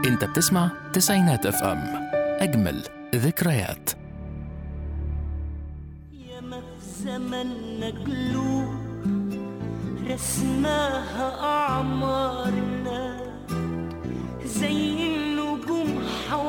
انت بتسمع تسعينات اف ام اجمل ذكريات ياما في زمننا قلوب رسماها أعمارنا زي النجوم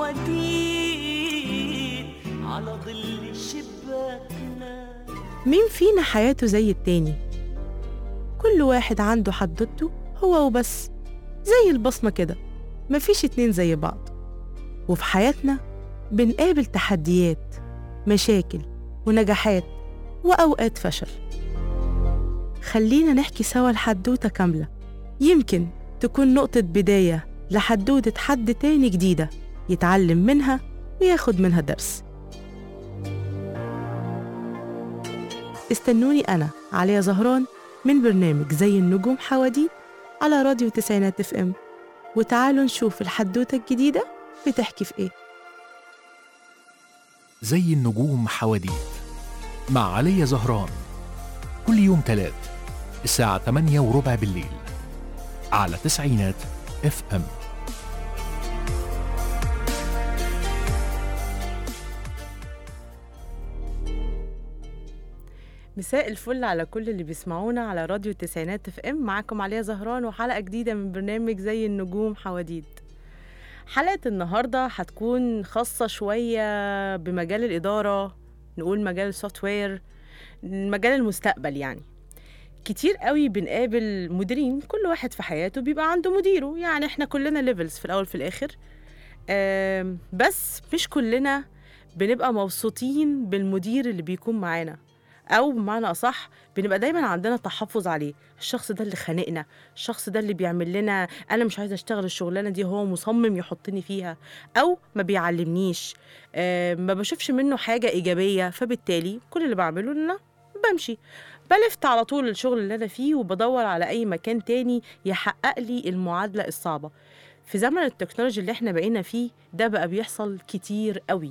حواديت على ظل شباكنا مين فينا حياته زي التاني كل واحد عنده حدوته هو وبس زي البصمة كده مفيش اتنين زي بعض وفي حياتنا بنقابل تحديات مشاكل ونجاحات وأوقات فشل خلينا نحكي سوا الحدوتة كاملة يمكن تكون نقطة بداية لحدوتة حد تاني جديدة يتعلم منها وياخد منها درس استنوني أنا عليا زهران من برنامج زي النجوم حواديت على راديو تسعينات اف ام وتعالوا نشوف الحدوتة الجديدة بتحكي في ايه زي النجوم حواديت مع علي زهران كل يوم تلات الساعة 8 وربع بالليل على تسعينات اف ام مساء الفل على كل اللي بيسمعونا على راديو التسعينات اف ام معاكم عليا زهران وحلقة جديدة من برنامج زي النجوم حواديت حلقة النهاردة هتكون خاصة شوية بمجال الإدارة نقول مجال السوفت وير مجال المستقبل يعني كتير قوي بنقابل مديرين كل واحد في حياته بيبقى عنده مديره يعني احنا كلنا ليفلز في الأول في الآخر آم، بس مش كلنا بنبقى مبسوطين بالمدير اللي بيكون معانا او بمعنى اصح بنبقى دايما عندنا تحفظ عليه الشخص ده اللي خانقنا الشخص ده اللي بيعمل لنا انا مش عايزه اشتغل الشغلانه دي هو مصمم يحطني فيها او ما بيعلمنيش آه ما بشوفش منه حاجه ايجابيه فبالتالي كل اللي بعمله ان انا بمشي بلفت على طول الشغل اللي انا فيه وبدور على اي مكان تاني يحقق لي المعادله الصعبه في زمن التكنولوجي اللي احنا بقينا فيه ده بقى بيحصل كتير قوي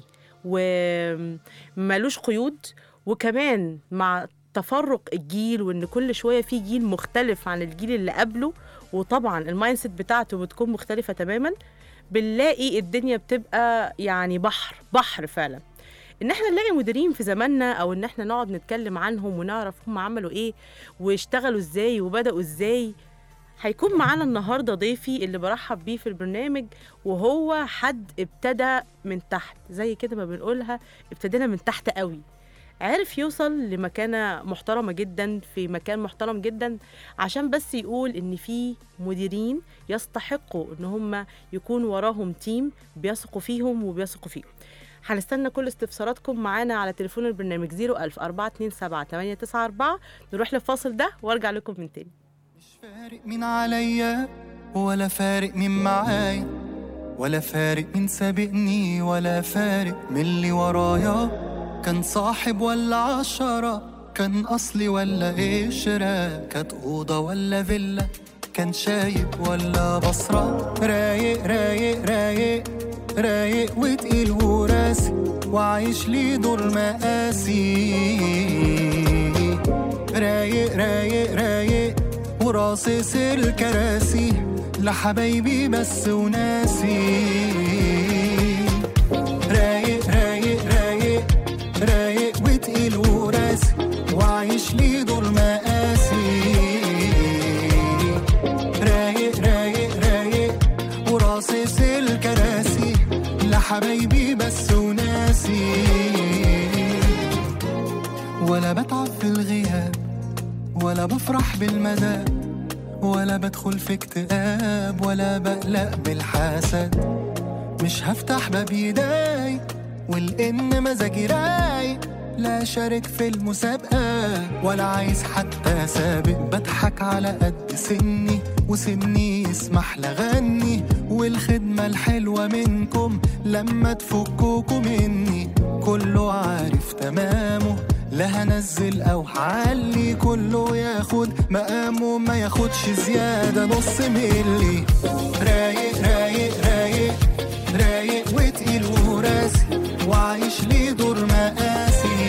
ومالوش قيود وكمان مع تفرق الجيل وان كل شويه في جيل مختلف عن الجيل اللي قبله وطبعا المايند سيت بتاعته بتكون مختلفه تماما بنلاقي الدنيا بتبقى يعني بحر بحر فعلا ان احنا نلاقي مديرين في زماننا او ان احنا نقعد نتكلم عنهم ونعرف هم عملوا ايه واشتغلوا ازاي وبداوا ازاي هيكون معانا النهارده ضيفي اللي برحب بيه في البرنامج وهو حد ابتدى من تحت زي كده ما بنقولها ابتدينا من تحت قوي عرف يوصل لمكانة محترمة جدا في مكان محترم جدا عشان بس يقول ان في مديرين يستحقوا ان هم يكون وراهم تيم بيثقوا فيهم وبيثقوا فيهم هنستنى كل استفساراتكم معانا على تليفون البرنامج 01000 427 894 نروح للفاصل ده وارجع لكم من تاني مش فارق مين عليا ولا فارق مين معايا ولا فارق مين سابقني ولا فارق من اللي ورايا كان صاحب ولا عشرة كان أصلي ولا قشرة كانت أوضة ولا فيلا كان شايب ولا بصرة رايق رايق رايق رايق وتقيل وراسي وعايش لي دور مقاسي رايق رايق رايق وراصص الكراسي لحبايبي بس وناسي رايق رايق رايق رايق وتقيل وراسي وعايش لي دور مقاسي رايق رايق رايق وراصص الكراسي لحبايبي بس وناسي ولا بتعب في الغياب ولا بفرح بالمداد ولا بدخل في اكتئاب ولا بقلق بالحسد مش هفتح باب يداي والإن مزاجي رايق لا شارك في المسابقة ولا عايز حتى سابق بضحك على قد سني وسني يسمح لغني والخدمة الحلوة منكم لما تفكوكوا مني كله عارف تمامه لا هنزل او هعلي كله ياخد مقامه ما ياخدش زيادة نص ملي رايق رايق رايق رايق وتقيل وراسي وعايش لي دور مقاسي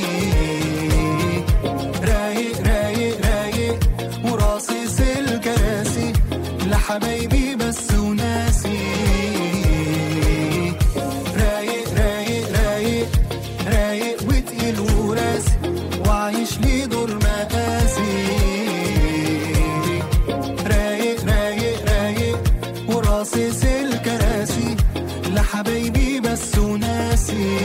رايق رايق رايق وراصص الكراسي لحبايبي بس وناسي باصص الكراسي لحبايبي بس وناسي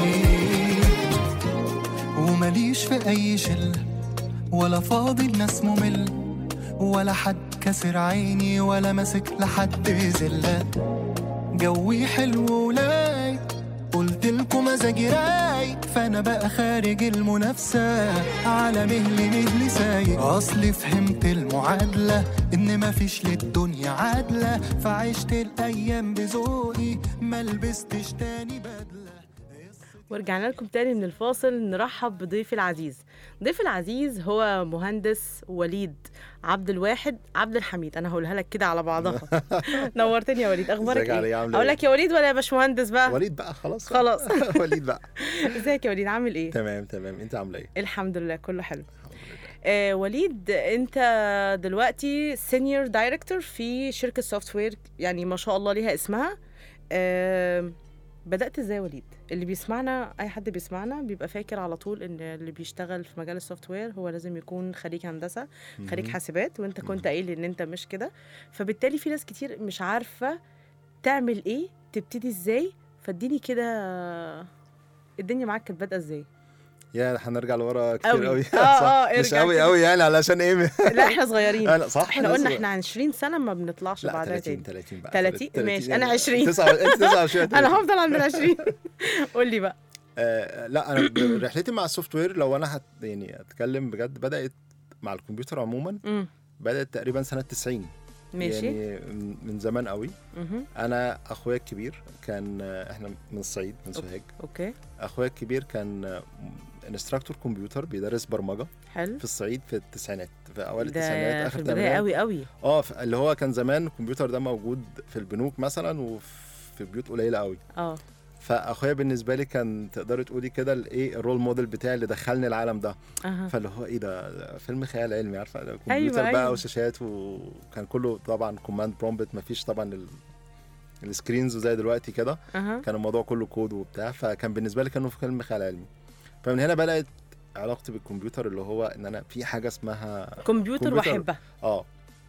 ومليش في اي شله ولا فاضي الناس ممل ولا حد كسر عيني ولا ماسك لحد زله جوي حلو ولاي قلت لكم مزاجي رايق فانا بقى خارج المنافسه على مهلي مهلي سايق اصلي فهمت المعادله ان مفيش للدنيا عادله فعشت الايام بذوقي ما لبستش تاني بدله ورجعنا لكم تاني من الفاصل نرحب بضيفي العزيز ضيفي العزيز هو مهندس وليد عبد الواحد عبد الحميد انا هقولها لك كده على بعضها نورتني يا وليد اخبارك ازيك يا علي؟ ايه عاملة اقول ايه؟ لك يا وليد ولا يا باشمهندس بقى وليد بقى خلاص خلاص. وليد بقى ازيك يا وليد عامل ايه تمام تمام انت عامله ايه؟ الحمد لله كله حلو آه وليد انت دلوقتي سينيور دايركتور في شركه سوفت وير يعني ما شاء الله ليها اسمها آه بدات ازاي يا وليد اللي بيسمعنا اي حد بيسمعنا بيبقى فاكر على طول ان اللي بيشتغل في مجال السوفت وير هو لازم يكون خريج هندسه خريج مهم. حاسبات وانت كنت قايل ان انت مش كده فبالتالي في ناس كتير مش عارفه تعمل ايه تبتدي ازاي فاديني كده الدنيا معاك كانت بادئه ازاي يا هنرجع لورا كتير أوي. قوي آه، آه، مش ارجع قوي كده. قوي يعني علشان ايه لا احنا صغيرين انا صح احنا أنا قلنا صغير. احنا 20 سنه ما بنطلعش لا بعدها 30 تاني 30 بقى 30 ماشي، أنا 20. 9 انت 29 انا هفضل عند ال 20 قول لي بقى آه لا انا ب- رحلتي مع السوفت وير لو انا هت يعني اتكلم بجد بدات مع الكمبيوتر عموما امم بدات تقريبا سنه 90 ماشي يعني من- من زمان قوي مهم. انا اخويا الكبير كان آه، احنا من الصعيد من سوهاج اوكي اخويا الكبير كان انستراكتور كمبيوتر بيدرس برمجه حلو في الصعيد في التسعينات في اوائل ده التسعينات في اخر البدايه الثمانينات قوي قوي اه ف- اللي هو كان زمان الكمبيوتر ده موجود في البنوك مثلا وفي بيوت قليله قوي اه فاخويا بالنسبه لي كان تقدري تقولي كده الايه الرول موديل بتاعي اللي دخلني العالم ده اها فاللي هو ايه ده ده فيلم خيال علمي عارفه ده كمبيوتر أيوة، بقى أيوة. وشاشات وكان كله طبعا كوماند برومبت مفيش طبعا ال... السكرينز زي دلوقتي كده اها كان الموضوع كله كود وبتاع فكان بالنسبه لي كانه فيلم خيال علمي فمن هنا بدات علاقتي بالكمبيوتر اللي هو ان انا في حاجه اسمها كمبيوتر كمبيوتر. واحبها اه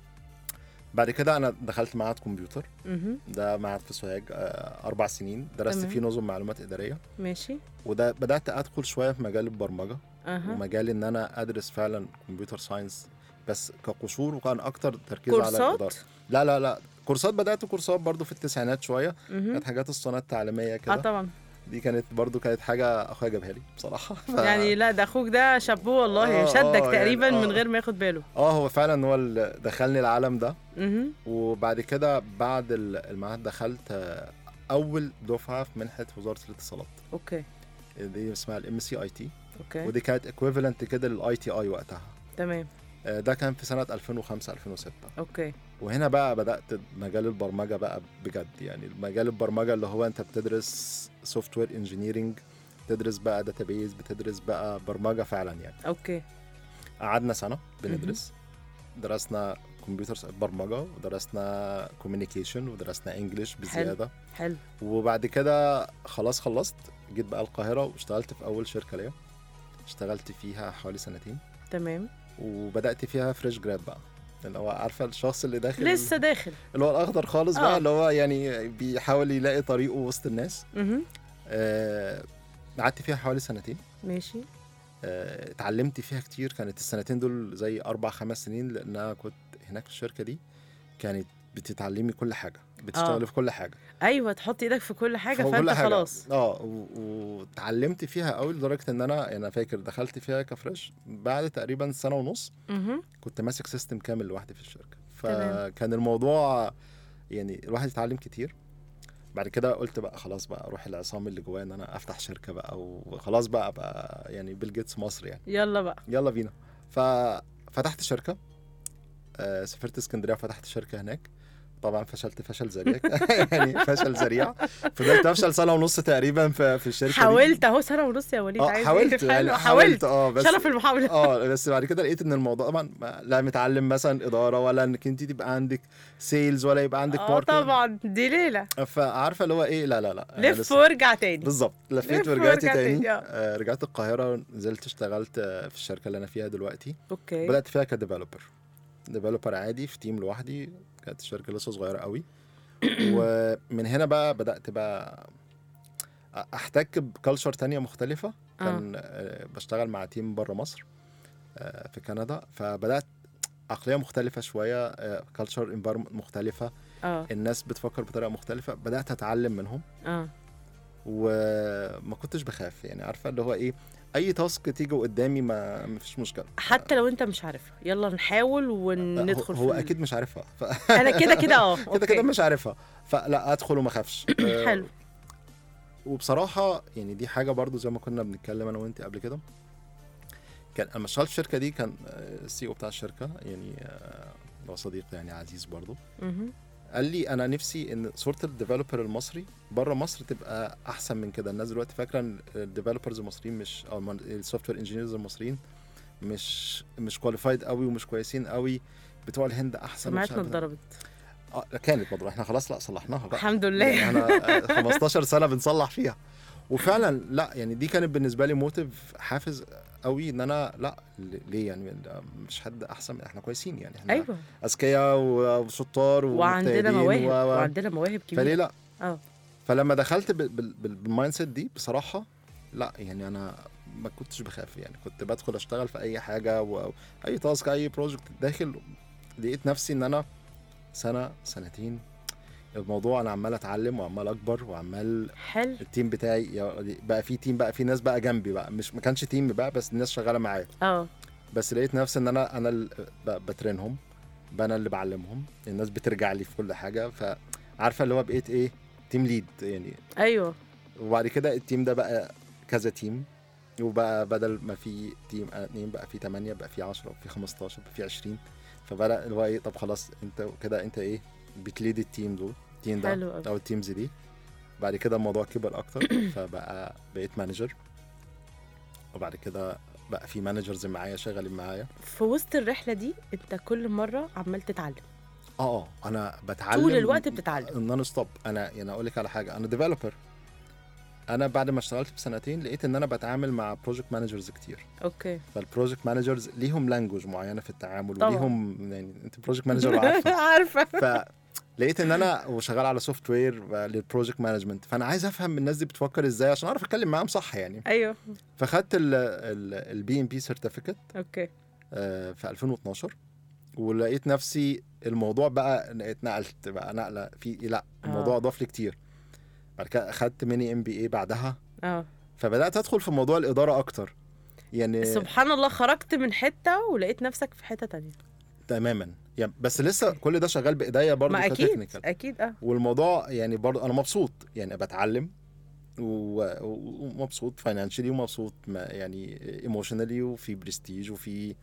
بعد كده انا دخلت معهد كمبيوتر مهم. ده معهد في سوهاج آه، اربع سنين درست تمام. فيه نظم معلومات اداريه ماشي وده بدات ادخل شويه في مجال البرمجه اها ومجال ان انا ادرس فعلا كمبيوتر ساينس بس كقشور وكان اكتر تركيز على كورسات الاداره لا لا لا كورسات بدات كورسات برضو في التسعينات شويه مهم. كانت حاجات الصناعه التعليميه اه كده طبعا دي كانت برضو كانت حاجه اخويا جابها لي بصراحه ف... يعني لا ده اخوك ده شابوه والله آه، شدك آه، يعني تقريبا آه. من غير ما ياخد باله اه هو فعلا هو اللي دخلني العالم ده مهم. وبعد كده بعد ال- المعهد دخلت آه، اول دفعه في منحه وزاره الاتصالات اوكي دي اسمها الام سي اي تي اوكي ودي كانت ايكويفالنت كده للاي تي اي وقتها تمام آه، ده كان في سنه 2005 2006 اوكي وهنا بقى بدات مجال البرمجه بقى بجد يعني مجال البرمجه اللي هو انت بتدرس سوفت وير انجينيرنج بتدرس بقى داتابيز بتدرس بقى برمجه فعلا يعني اوكي قعدنا سنه بندرس درسنا كمبيوتر برمجه ودرسنا كوميونيكيشن ودرسنا انجلش بزياده حلو وبعد كده خلاص خلصت جيت بقى القاهره واشتغلت في اول شركه ليا اشتغلت فيها حوالي سنتين تمام وبدات فيها فريش جراد بقى اللي هو عارفه الشخص اللي داخل لسه داخل اللي هو الاخضر خالص آه. بقى اللي هو يعني بيحاول يلاقي طريقه وسط الناس مهم. آه، قعدت فيها حوالي سنتين ماشي آه، اتعلمت فيها كتير كانت السنتين دول زي اربع خمس سنين لان انا كنت هناك في الشركه دي كانت بتتعلمي كل حاجه بتشتغلي آه. في كل حاجه ايوه تحط ايدك في كل حاجه في كل فانت حاجة. خلاص اه و- واتعلمت فيها قوي لدرجه ان انا يعني انا فاكر دخلت فيها كفريش بعد تقريبا سنه ونص مهم. كنت ماسك سيستم كامل لوحدي في الشركه تمام. فكان الموضوع يعني الواحد يتعلم كتير بعد كده قلت بقى خلاص بقى اروح العصام اللي جوايا ان انا افتح شركه بقى وخلاص بقى ابقى يعني بيل جيتس مصر يعني يلا بقى يلا بينا ففتحت شركه آه، سافرت اسكندريه وفتحت شركه هناك طبعا فشلت فشل ذريع يعني فشل ذريع فضلت افشل سنه ونص تقريبا في في الشركه دي. حاولت اهو سنه ونص يا وليد اه عايز حاولت إيه؟ يعني حلو، حاولت اه بس شرف المحاوله اه بس بعد كده لقيت ان الموضوع طبعا ما- لا متعلم مثلا اداره ولا انك انت تبقى عندك سيلز ولا يبقى عندك اه ماركتنج طبعا دي ليله فعارفه اللي هو ايه لا لا لا أنا لف لسه- وارجع تاني بالظبط لفيت لف ورجعت وارجع تاني تاني، آه. آه رجعت القاهره نزلت اشتغلت آه، في الشركه اللي انا فيها دلوقتي اوكي بدات فيها كديفلوبر ديفلوبر عادي في تيم لوحدي كانت الشركه لسه صغيره قوي ومن هنا بقى بدات بقى احتك بكالتشر تانية مختلفه كان آه، بشتغل مع تيم بره مصر آه، في كندا فبدات عقليه مختلفه شويه كالتشر انفايرمنت مختلفه اه الناس بتفكر بطريقه مختلفه بدات اتعلم منهم اه وما كنتش بخاف يعني عارفه اللي هو ايه اي تاسك تيجي قدامي ما مفيش مشكله حتى لو انت مش عارفها يلا نحاول هو, وندخل هو في ال- اكيد مش عارفها ف... انا كده كده اه كده أوكي. كده مش عارفها فلا ادخل وما اخافش آه، حلو وبصراحه يعني دي حاجه برضو زي ما كنا بنتكلم انا وانت قبل كده كان لما اشتغلت في الشركه دي كان السي او بتاع الشركه يعني آه، هو صديق يعني عزيز برضو مهم. قال لي انا نفسي ان صوره الديفلوبر المصري بره مصر تبقى احسن من كده الناس دلوقتي فاكره ان الديفلوبرز المصريين مش او السوفت وير انجينيرز المصريين مش مش كواليفايد قوي ومش كويسين قوي بتوع الهند احسن ومش سمعتنا عارف إيه. اتضربت اه كانت مضروبه احنا خلاص لا صلحناها بقى الحمد لله يعني انا آه، 15 سنه بنصلح فيها وفعلا لا يعني دي كانت بالنسبه لي موتيف حافز قوي ان انا لا ليه يعني مش حد احسن احنا كويسين يعني احنا ايوه اذكياء وشطار وعندنا ومجتهدين مواهب و- و- وعندنا مواهب فليه كبيره لا اه فلما دخلت بال- بال- بال- بالمايند سيت دي بصراحه لا يعني انا ما كنتش بخاف يعني كنت بدخل اشتغل في اي حاجه واي تاسك اي بروجكت داخل لقيت نفسي ان انا سنه سنتين الموضوع انا عمال اتعلم وعمال اكبر وعمال حلو التيم بتاعي يا- بقى في تيم بقى في ناس بقى جنبي بقى مش ما كانش تيم بقى بس الناس شغاله معايا اه بس لقيت نفسي ان انا انا ال- ب- بترينهم بقى انا اللي بعلمهم الناس بترجع لي في كل حاجه فعارفه اللي هو بقيت ايه تيم ليد يعني ايوه وبعد كده التيم ده بقى كذا تيم وبقى بدل ما في تيم اتنين بقى في 8 بقى في 10 بقى في 15 بقى في 20 فبدا اللي هو ايه طب خلاص انت كده انت ايه بتليد التيم دول التيم حلو ده أوي. او التيمز دي بعد كده الموضوع كبر اكتر فبقى بقيت مانجر وبعد كده بقى في مانجرز معايا شغالين معايا في وسط الرحله دي انت كل مره عمال تتعلم اه اه انا بتعلم طول الوقت بتتعلم نون ستوب انا يعني اقول لك على حاجه انا ديفلوبر انا بعد ما اشتغلت بسنتين لقيت ان انا بتعامل مع بروجكت مانجرز كتير اوكي فالبروجكت مانجرز ليهم لانجوج معينه في التعامل طبعاً. وليهم يعني انت بروجكت مانجر وعارفه عارفه فلقيت ان انا وشغال على سوفت وير للبروجكت مانجمنت فانا عايز افهم الناس دي بتفكر ازاي عشان اعرف اتكلم معاهم صح يعني ايوه فخدت البي ام بي سيرتيفيكت اوكي في 2012 ولقيت نفسي الموضوع بقى اتنقلت بقى نقله في لا الموضوع آه. ضاف لي كتير بعد كده اخدت ميني ام بي اي بعدها اه فبدات ادخل في موضوع الاداره اكتر يعني سبحان الله خرجت من حته ولقيت نفسك في حته تانية تماما يعني بس لسه كل ده شغال بايديا برضه ما اكيد كتكنيكال اكيد اه والموضوع يعني برضه انا مبسوط يعني بتعلم و- ومبسوط فاينانشالي ومبسوط ما- يعني ايموشنالي وفي برستيج وفي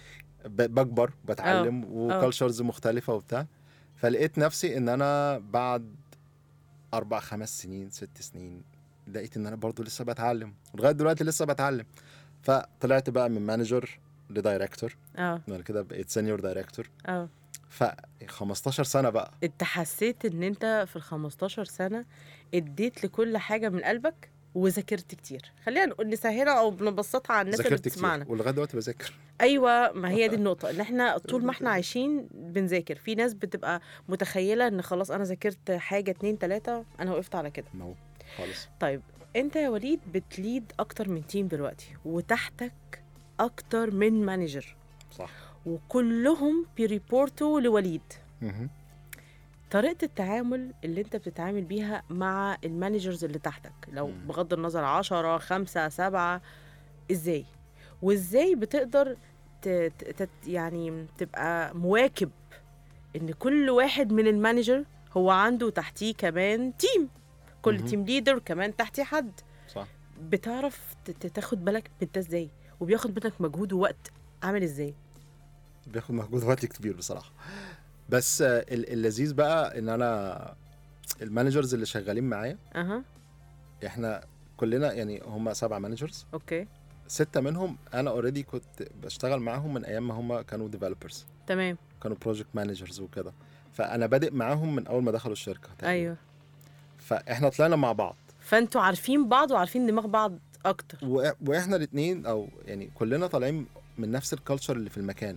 ب- بكبر بتعلم وكالتشرز مختلفه وبتاع فلقيت نفسي ان انا بعد اربع خمس سنين ست سنين لقيت ان انا برضو لسه بتعلم لغايه دلوقتي لسه بتعلم فطلعت بقى من مانجر لدايركتور اه بعد كده بقيت سينيور دايركتور اه ف 15 سنه بقى انت حسيت ان انت في ال 15 سنه اديت لكل حاجه من قلبك وذاكرت كتير خلينا نقول نسهلها او نبسطها على الناس اللي ذاكرت بتسمعنا كتير ولغايه دلوقتي بذاكر ايوه ما هي دي النقطه ان احنا طول ما احنا عايشين بنذاكر في ناس بتبقى متخيله ان خلاص انا ذاكرت حاجه اتنين تلاته انا وقفت على كده نو خالص طيب انت يا وليد بتليد اكتر من تيم دلوقتي وتحتك اكتر من مانجر صح وكلهم بيريبورتوا لوليد مهم. طريقة التعامل اللي انت بتتعامل بيها مع المانجرز اللي تحتك لو مم. بغض النظر عشرة خمسة سبعة ازاي وازاي بتقدر ت... ت... ت- يعني تبقى مواكب ان كل واحد من المانجر هو عنده تحتيه كمان تيم كل مهم. تيم ليدر كمان تحتيه حد صح بتعرف ت- ت- تاخد بالك من ده ازاي وبياخد منك مجهود ووقت عامل ازاي بياخد مجهود وقت كبير بصراحه بس آه، ال- اللذيذ بقى ان انا المانجرز اللي شغالين معايا اها احنا كلنا يعني هم سبعة مانجرز اوكي ستة منهم انا اوريدي كنت بشتغل معاهم من ايام ما هم كانوا ديفلوبرز تمام كانوا بروجكت مانجرز وكده فانا بادئ معاهم من اول ما دخلوا الشركه تقريباً. ايوه فاحنا طلعنا مع بعض فانتوا عارفين بعض وعارفين دماغ بعض اكتر و... واحنا الاثنين او يعني كلنا طالعين من نفس الكالتشر اللي في المكان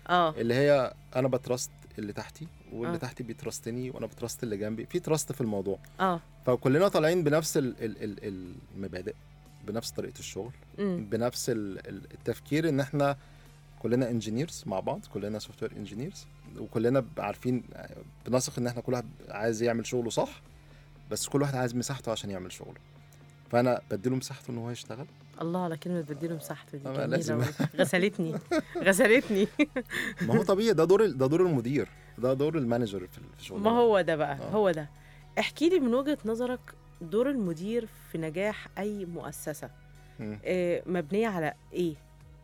اه اللي هي انا بترست اللي تحتي واللي آه. تحتي بيترستني وانا بترست اللي جنبي في ترست في الموضوع اه فكلنا طالعين بنفس ال ال ال المبادئ بنفس طريقه الشغل امم بنفس ال- ال- التفكير ان احنا كلنا انجينيرز مع بعض كلنا سوفت وير انجينيرز وكلنا ب- عارفين بنثق ان احنا كل واحد عايز يعمل شغله صح بس كل واحد عايز مساحته عشان يعمل شغله فانا بديله مساحته ان هو يشتغل الله على كلمه بديله مساحته دي آه، جميله لازم. أوي. غسلتني غسلتني ما هو طبيعي ده دور ال- ده دور المدير ده دور المانجر في ال- في الشغل ما هو ده بقى آه. هو ده احكي لي من وجهه نظرك دور المدير في نجاح اي مؤسسه مم. آه، مبنيه على ايه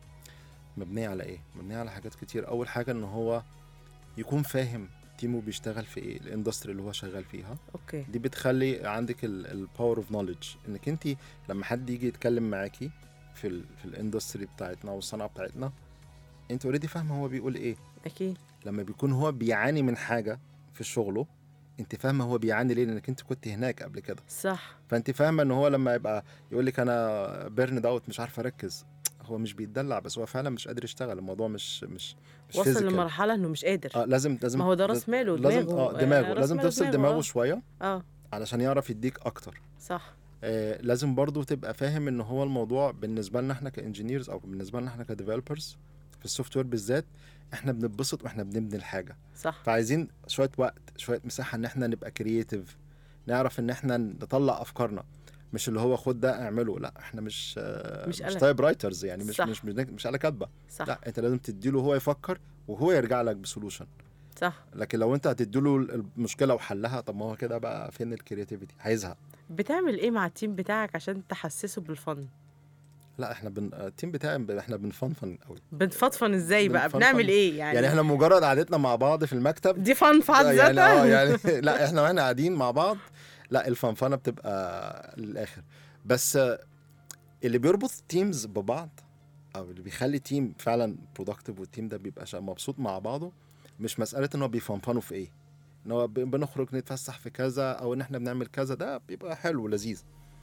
مبنيه على ايه مبنيه على حاجات كتير اول حاجه ان هو يكون فاهم تيمه بيشتغل في ايه الاندستري اللي هو شغال فيها اوكي دي بتخلي عندك الباور اوف نوليدج انك انت لما حد يجي يتكلم معاكي في ال في الاندستري بتاعتنا والصناعه بتاعتنا انت اوريدي فاهمه هو بيقول ايه اكيد لما بيكون هو بيعاني من حاجه في شغله انت فاهمه هو بيعاني ليه لانك انت كنت هناك قبل كده صح فانت فاهمه ان هو لما يبقى يقول لك انا بيرن اوت مش عارف اركز هو مش بيتدلع بس هو فعلا مش قادر يشتغل الموضوع مش مش مش وصل physical. لمرحله انه مش قادر اه لازم لازم ما هو ده راس ماله لازم دماغه اه دماغه راس لازم ماله تفصل دماغه آه. شويه اه علشان يعرف يديك اكتر صح آه لازم برضو تبقى فاهم ان هو الموضوع بالنسبه لنا احنا كانجينيرز او بالنسبه لنا احنا كديفلوبرز في السوفت وير بالذات احنا بنتبسط واحنا بنبني الحاجه صح فعايزين شويه وقت شويه مساحه ان احنا نبقى كرييتيف نعرف ان احنا نطلع افكارنا مش اللي هو خد ده اعمله لا احنا مش آه، مش مش آلة. تايب رايترز يعني مش صح. مش مش, مش على كاتبه صح لا انت لازم تديله هو يفكر وهو يرجع لك بسولوشن صح لكن لو انت هتديله المشكله وحلها طب ما هو كده بقى فين الكرياتيفيتي هيزهق بتعمل ايه مع التيم بتاعك عشان تحسسه بالفن لا احنا بن... التيم بتاعي احنا بنفنفن قوي بنفضفن ازاي بقى بنفضفن. بنعمل ايه يعني, يعني احنا مجرد قعدتنا مع بعض في المكتب دي فن في حد يعني اه ذاتها يعني لا احنا واحنا قاعدين مع بعض لا الفنفنه بتبقى للاخر بس آه، اللي بيربط تيمز ببعض او اللي بيخلي تيم فعلا برودكتيف والتيم ده بيبقى شا- مبسوط مع بعضه مش مساله ان هو بيفنفنوا في ايه ان هو ب- بنخرج نتفسح في كذا او ان احنا بنعمل كذا ده بيبقى حلو ولذيذ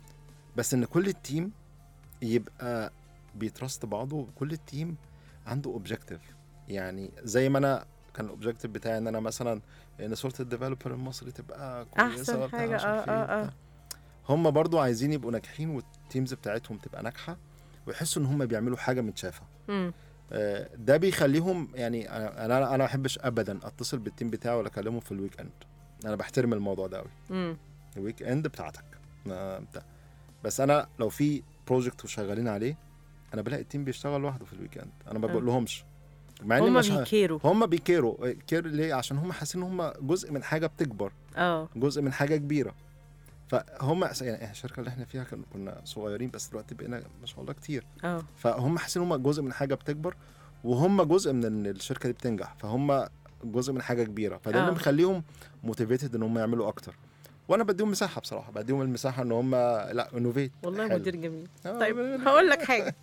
بس ان كل التيم يبقى بيترست بعضه وكل التيم عنده اوبجيكتيف يعني زي ما انا كان الاوبجيكتيف بتاعي ان انا مثلا ان صوره الديفلوبر المصري تبقى كويسه أحسن وبتاع حاجة، مش عارف آه، إيه آه، آه. وبتاع. هم برضو عايزين يبقوا ناجحين والتيمز بتاعتهم تبقى ناجحه ويحسوا ان هم بيعملوا حاجه متشافه مم. آه، ده بيخليهم يعني انا انا انا ما بحبش ابدا اتصل بالتيم بتاعي ولا اكلمه في الويك اند انا بحترم الموضوع ده قوي مم. الويك اند بتاعتك ما بتاع. بس انا لو في بروجكت وشغالين عليه انا بلاقي التيم بيشتغل لوحده في الويك اند انا ما آه. بقول لهمش مع اني هما مش ه- بيكيروا هم بيكيروا كير ليه عشان هم حاسين ان هم جزء من حاجه بتكبر اه جزء من حاجه كبيره فهم يعني إحنا الشركه اللي احنا فيها كان- كنا صغيرين بس دلوقتي بقينا ما شاء الله كتير اه فهم حاسين ان هم جزء من حاجه بتكبر وهم جزء من ان الشركه دي بتنجح فهم جزء من حاجه كبيره فده اللي آه. مخليهم موتيفيتد ان هم يعملوا اكتر وانا بديهم مساحه بصراحه بديهم المساحه ان هم لا انوفيت والله حلو. مدير جميل آه، طيب ب- هقول لك حاجه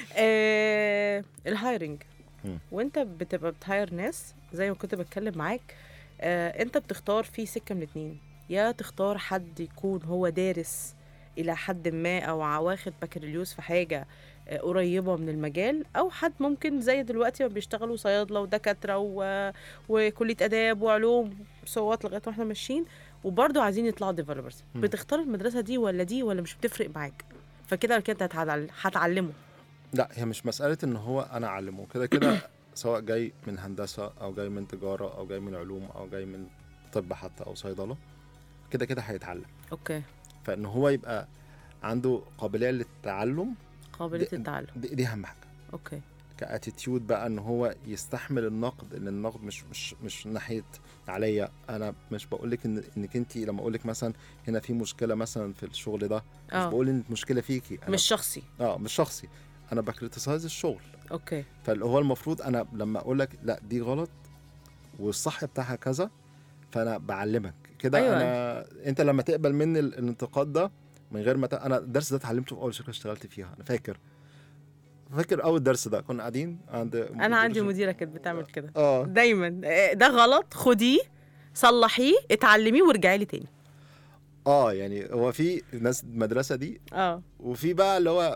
آه الهايرنج مم. وانت بتبقى بتهاير ناس زي ما كنت بتكلم معاك آه انت بتختار في سكه من اتنين يا تختار حد يكون هو دارس الى حد ما او ع- واخد بكالوريوس في حاجه آه، قريبه من المجال او حد ممكن زي دلوقتي ما بيشتغلوا صيادله ودكاتره و... وكليه اداب وعلوم صوت لغايه ما احنا ماشيين وبرضه عايزين يطلعوا ديفلوبرز مم. بتختار المدرسه دي ولا دي ولا مش بتفرق معاك فكده ولا كده هتعل- هتعلمه لا هي مش مساله ان هو انا اعلمه كده كده سواء جاي من هندسه او جاي من تجاره او جاي من علوم او جاي من طب حتى او صيدله كده كده هيتعلم اوكي فان هو يبقى عنده قابليه للتعلم قابليه دي- التعلم دي, دي اهم حاجه اوكي كاتيتيود بقى ان هو يستحمل النقد ان النقد مش مش مش ناحيه عليا انا مش بقول لك ان انك انت لما اقول لك مثلا هنا في مشكله مثلا في الشغل ده مش اه بقول ان المشكله فيكي انا مش شخصي اه مش شخصي انا بكريتيسايز الشغل اوكي فاللي هو المفروض انا لما اقول لك لا دي غلط والصح بتاعها كذا فانا بعلمك كده أيوة. أيوة. انا انت لما تقبل مني ال- الانتقاد ده من غير ما ت... انا الدرس ده اتعلمته في اول شركه اشتغلت فيها انا فاكر فاكر اول درس ده كنا قاعدين عند انا عندي مديره كانت بتعمل كده اه دايما آه، ده غلط خديه صلحيه اتعلميه وارجعي لي تاني اه يعني هو في ناس المدرسه دي اه وفي بقى اللي هو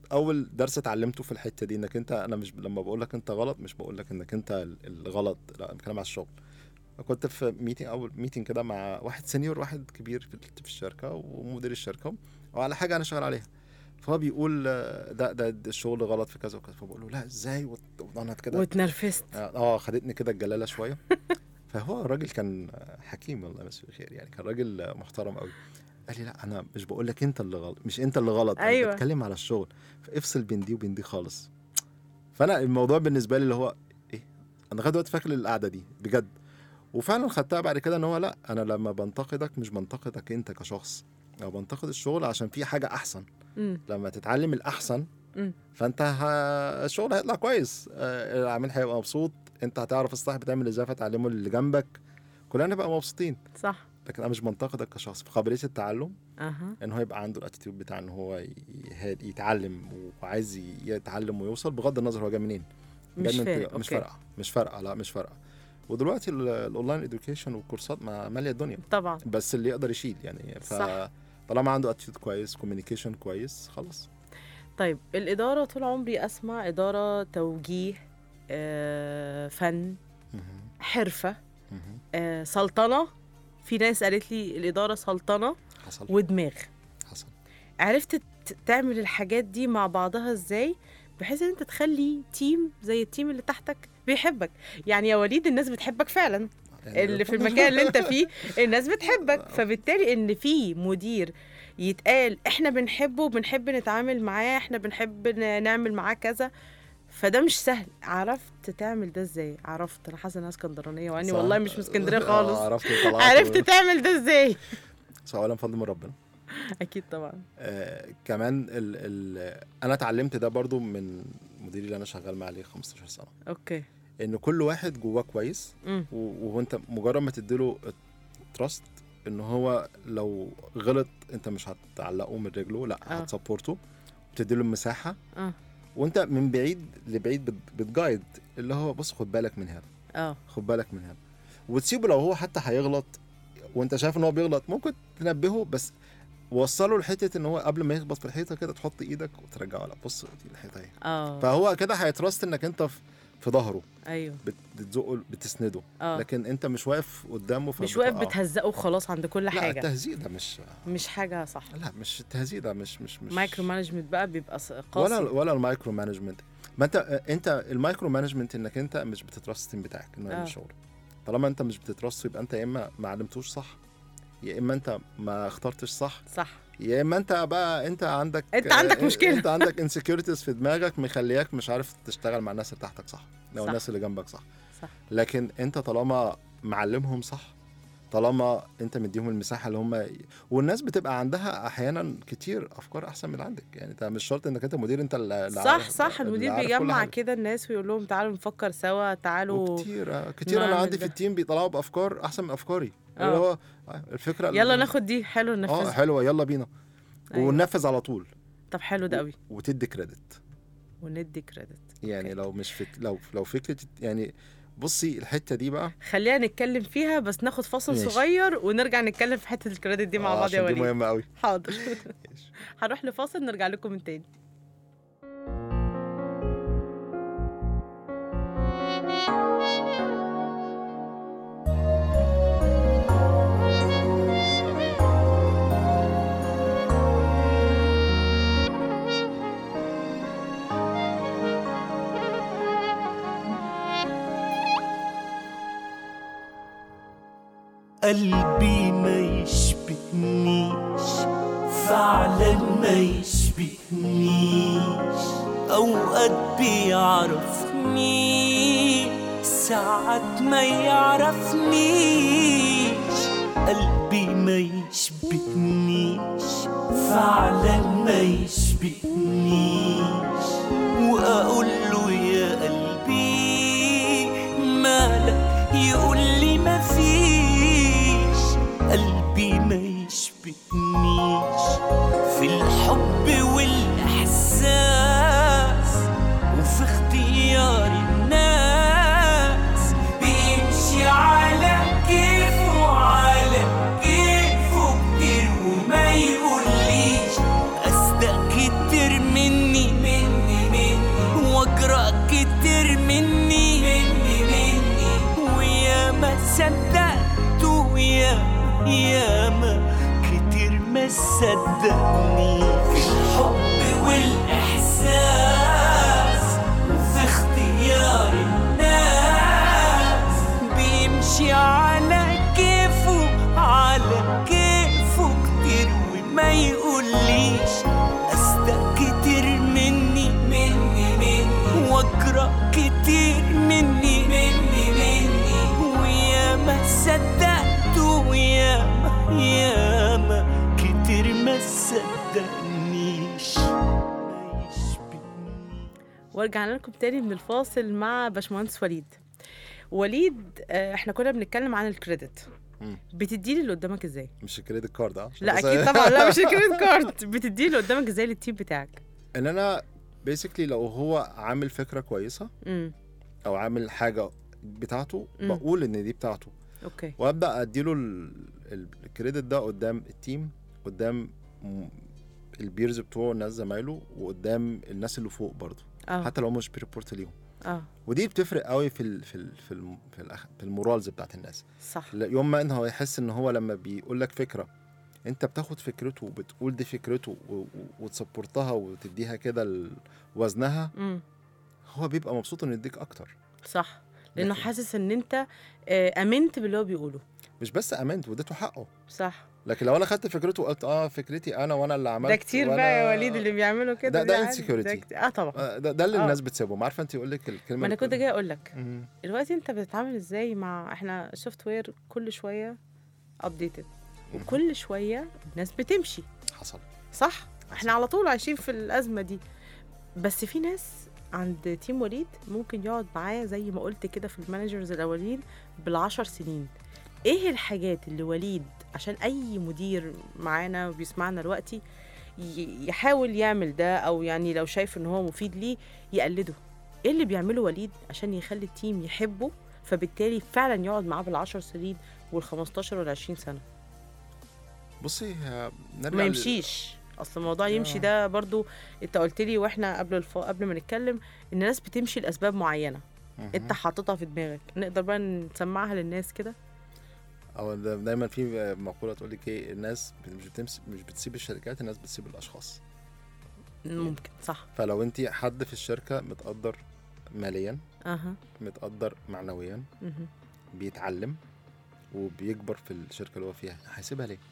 اول درس اتعلمته في الحته دي انك انت انا مش لما بقول لك انت غلط مش بقول لك انك انت ال- الغلط لا أنا بتكلم على الشغل كنت في ميتنج اول ميتنج كده مع واحد سينيور واحد كبير في ال- في الشركه ومدير الشركه وعلى حاجه انا شغال عليها فهو بيقول آه، ده ده ده الشغل غلط في كذا وكذا فبقول له لا ازاي وت- وانا كده واتنرفزت اه خدتني كده الجلاله شويه فهو الراجل كان حكيم الله يمسيه بالخير يعني كان راجل محترم قوي قال لي لا انا مش بقول لك انت اللي غلط مش انت اللي غلط أيوة. انا بتكلم على الشغل فافصل بين دي وبين دي خالص فانا الموضوع بالنسبه لي اللي هو ايه انا لغايه دلوقتي فاكر القعده دي بجد وفعلا خدتها بعد كده ان هو لا انا لما بنتقدك مش بنتقدك انت كشخص او بنتقد الشغل عشان في حاجه احسن مم. لما تتعلم الاحسن مم. فانت ه... الشغل هيطلع كويس آه، العميل هيبقى مبسوط انت هتعرف الصح بتعمل ازاي فتعلمه اللي جنبك كلنا نبقى مبسوطين صح لكن انا مش بنتقدك كشخص في قابليه التعلم اها ان هو يبقى عنده الاتيتيود بتاع ان هو ي- ي- يتعلم وعايز ي- يتعلم ويوصل بغض النظر هو جاي منين مش بجد فارق انت- مش أوكي. فارقه مش فارقه لا مش فارقه ودلوقتي ال- الاونلاين اديوكيشن والكورسات ما- ماليه الدنيا طبعا بس اللي يقدر يشيل يعني صح. فطالما عنده اتيتيود كويس كوميونيكيشن كويس خلاص طيب الإدارة طول عمري أسمع إدارة توجيه آه، فن مهم. حرفة مهم. آه، سلطنة في ناس قالت لي الإدارة سلطنة حصل ودماغ حصل عرفت ت- تعمل الحاجات دي مع بعضها ازاي بحيث ان انت تخلي تيم زي التيم اللي تحتك بيحبك يعني يا وليد الناس بتحبك فعلا يعني اللي في المكان اللي انت فيه الناس بتحبك فبالتالي ان في مدير يتقال احنا بنحبه بنحب نتعامل معاه احنا بنحب ن- نعمل معاه كذا فده مش سهل عرفت تعمل ده ازاي عرفت انا حاسه انها اسكندرانيه واني صح. والله مش من اسكندريه آه، خالص عرفت طلعت عرفت تعمل ده ازاي بس اولا فضل من ربنا اكيد طبعا آه كمان ال ال انا اتعلمت ده برضو من مديري اللي انا شغال معاه عليه 15 سنه اوكي ان كل واحد جواه كويس امم و- وهو انت مجرد ما تديله تراست ان هو لو غلط انت مش هتعلقه من رجله لا آه. هتسبورته بتديله المساحه اه وانت من بعيد لبعيد بت- بتجايد اللي هو بص خد بالك من هذا اه خد بالك من هذا وتسيبه لو هو حتى هيغلط وانت شايف ان هو بيغلط ممكن تنبهه بس وصله لحته ان هو قبل ما يخبط في الحيطه كده تحط ايدك وترجعه لا بص دي الحيطه اهي اه فهو كده هيترست انك انت في في ظهره ايوه بت- بتزقه بتسنده اه لكن انت مش واقف قدامه مش واقف فبتقعه. بتهزقه وخلاص عند كل لا حاجه التهزيق ده مش مش حاجه صح لا مش التهزيق ده مش مش مش مايكرو مانجمنت بقى بيبقى س- ولا قاسي ولا المايكرو مانجمنت ما انت انت المايكرو مانجمنت انك انت مش بتترست التيم بتاعك انه آه. يعمل شغل طالما انت مش بتترسته يبقى انت يا اما ما علمتوش صح يا اما انت ما اخترتش صح صح يا اما انت بقى انت عندك انت عندك آه، مشكلة. انت عندك انسكيورتيز في دماغك مخلياك مش عارف تشتغل مع الناس اللي تحتك صح او صح. الناس اللي جنبك صح صح لكن انت طالما معلمهم صح طالما انت مديهم المساحه اللي هم والناس بتبقى عندها احيانا كتير افكار احسن من عندك يعني انت مش شرط انك انت مدير انت اللي اللي صح عارف- صح اللي المدير عارف كل بيجمع حاجة. كده الناس ويقول لهم تعالوا نفكر سوا تعالوا وكتير آه، كتير انا نعمل عندي في ده. التيم بيطلعوا بافكار احسن من افكاري آه. اللي هو آه، الفكره يلا اللي- ناخد دي حلو اه ننفذ حلوه يلا بينا أيوة. وننفذ على طول طب حلو ده قوي وتدي كريدت وندي كريدت يعني لو مش فك... لو لو فكره يعني بصي الحته دي بقى خلينا نتكلم فيها بس ناخد فاصل ماشي. صغير ونرجع نتكلم في حته الكريدت دي مع آه، بعض يا عشان دي وليد مهمه قوي حاضر هنروح لفاصل نرجع لكم من تاني قلبي ما يشبهنيش فعلا ما يشبهنيش اوقات بيعرفني ساعات ما يعرفنيش قلبي ما يشبهنيش فعلا ما يشبهنيش واقول له يا قلبي مالك يقول لي ما فيش قلبي ما يشبهنيش في الحب والاحساس وفي اختيار الناس بيمشي على كيفه على كيفه كتير وما يقوليش أصدق كتير مني صدقته يا ياما كتير ما صدقني في الحب والإحساس وفي اختيار الناس بيمشي على كيفه على كيفه كتير وما يقوليش أصدق كتير مني مني مني واقرأ كتير مني مني مني وياما صدقته وياما ياما كتير ما صدقنيش ما يشبهنيش ورجعنا لكم تاني من الفاصل مع باشمهندس وليد وليد آه، احنا كنا بنتكلم عن الكريدت مم. بتدي اللي قدامك ازاي مش الكريدت كارد اه عشان لا بس- اكيد طبعا لا مش الكريدت كارد بتدي اللي قدامك ازاي للتيم بتاعك ان انا بيسكلي لو هو عامل فكره كويسه امم او عامل حاجه بتاعته مم. بقول ان دي بتاعته اوكي وابدا اديله ال- ال- الكريدت ده قدام التيم قدام م- البيرز بتوعه الناس زمايله وقدام الناس اللي فوق برضه اه حتى لو مش بيريبورت ليهم اه ودي بتفرق قوي في ال في ال في ال في, الأخ- في المورالز بتاعت الناس صح لا- يوم ما ان هو يحس ان هو لما بيقول لك فكره انت بتاخد فكرته وبتقول دي فكرته و- و- وتسبورتها وتديها كده ال- وزنها امم هو بيبقى مبسوط انه يديك اكتر صح لانه لكن- حاسس ان انت آه، امنت باللي هو بيقوله مش بس امنت واديته حقه صح لكن لو انا خدت فكرته وقلت اه فكرتي انا وانا اللي عملت ده كتير وأنا- بقى يا وليد اللي بيعملوا كده ده- ده عادي. insecurity. كت- اه طبعا آه، ده, ده اللي آه. الناس بتسيبه عارفه انت يقول لك الكلمه ما انا اللي كنت جاي اقول لك مم. دلوقتي انت بتتعامل ازاي مع احنا سوفت وير كل شويه ابديتد وكل شويه الناس بتمشي حصل صح احنا على طول عايشين في الازمه دي بس في ناس عند تيم وليد ممكن يقعد معاه زي ما قلت كده في المانجرز الاولين بالعشر سنين ايه الحاجات اللي وليد عشان اي مدير معانا بيسمعنا دلوقتي ي- يحاول يعمل ده او يعني لو شايف ان هو مفيد ليه يقلده ايه اللي بيعمله وليد عشان يخلي التيم يحبه فبالتالي فعلا يقعد معاه بالعشر سنين والخمستاشر والعشرين سنة بصي آه، نرجع ما لل- يمشيش اصل الموضوع يمشي آه. ده برضو انت قلت لي واحنا قبل الف... قبل ما نتكلم ان الناس بتمشي لاسباب معينه مهم. انت حاططها في دماغك نقدر بقى نسمعها للناس كده او دا- دايما في مقوله تقول لك ايه الناس مش بتمس مش بتسيب الشركات الناس بتسيب الاشخاص ممكن صح فلو انت حد في الشركه متقدر ماليا اها متقدر معنويا مهم. بيتعلم وبيكبر في الشركه اللي هو فيها هيسيبها ليه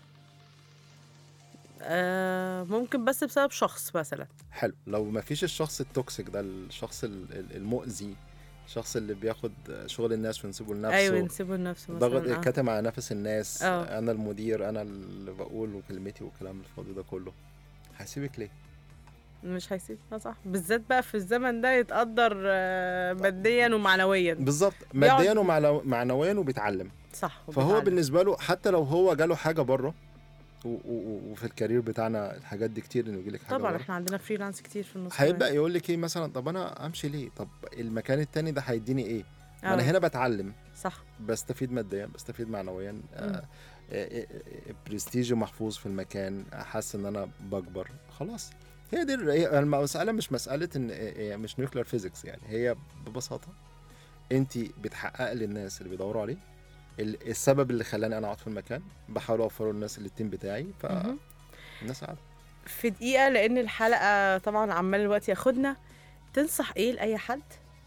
آه ممكن بس بسبب شخص مثلا حلو لو ما فيش الشخص التوكسيك ده الشخص ال- ال- المؤذي الشخص اللي بياخد شغل الناس وينسبه لنفسه ايوه نسيبه لنفسه ضغط مثلا آه. كاتم على نفس الناس آه. انا المدير انا اللي بقول وكلمتي والكلام الفاضي ده كله هسيبك ليه مش هيسيب آه صح بالذات بقى في الزمن ده يتقدر آه ماديا ومعنويا بالظبط ماديا ومعنو- ومعنويا وبيتعلم صح فهو وبيتعلم. بالنسبه له حتى لو هو جاله حاجه بره و- و- وفي الكارير بتاعنا الحاجات دي كتير انه يجيلك حاجه طبعا بره احنا عندنا فريلانس كتير في النص هيبدا يقول لك ايه مثلا طب انا امشي ليه طب المكان التاني ده هيديني ايه ما انا آه، هنا بتعلم صح بستفيد ماديا بستفيد معنويا آه، آه، آه، آه، برستيجي محفوظ في المكان حاسس ان انا بكبر خلاص هي دي الر- هي المساله مش مساله ان هي مش نيوكلير فيزيكس يعني هي ببساطه انت بتحقق للناس اللي بيدوروا عليه ال- السبب اللي خلاني انا اقعد في المكان بحاول اوفره للناس اللي التيم بتاعي مهم. فالناس قاعده في دقيقة لأن الحلقة طبعا عمال الوقت ياخدنا تنصح إيه لأي حد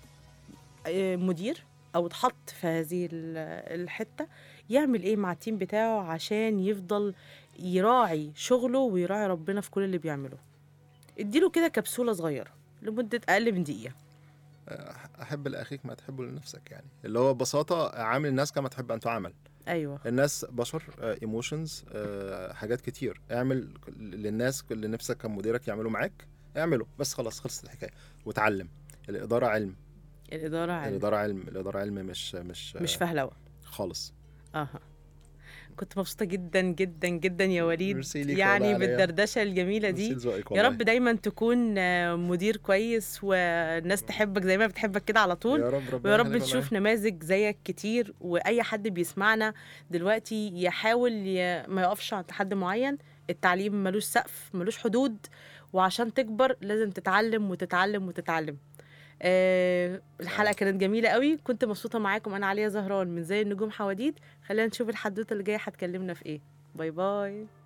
آه، مدير أو اتحط في هذه ال- الحتة يعمل إيه مع التيم بتاعه عشان يفضل يراعي شغله ويراعي ربنا في كل اللي بيعمله اديله كده كبسولة صغيرة لمدة أقل من دقيقة احب لاخيك ما تحبه لنفسك يعني اللي هو ببساطه عامل الناس كما تحب ان تعامل أيوه الناس بشر ايموشنز حاجات كتير اعمل للناس اللي نفسك كان مديرك يعملوا معاك اعمله بس خلاص خلصت الحكايه وتعلم الاداره علم الإدارة علم الاداره علم الاداره علم مش مش مش فهلوة خالص اها كنت مبسوطة جدا جدا جدا يا وليد ميرسي ليك يعني والله عليا. بالدردشة الجميلة دي ميرسي لذوقك يا والله. رب دايما تكون آه، مدير كويس والناس تحبك زي ما بتحبك كده على طول يا رب ربنا ويا رب يخليك نشوف نماذج زيك كتير واي حد بيسمعنا دلوقتي يحاول ي... ما يقفش عند حد معين التعليم ملوش سقف ملوش حدود وعشان تكبر لازم تتعلم وتتعلم وتتعلم آه الحلقه كانت جميله قوي كنت مبسوطه معاكم انا عليا زهران من زي النجوم حواديت خلينا نشوف الحدوته اللي جايه هتكلمنا في ايه باي باي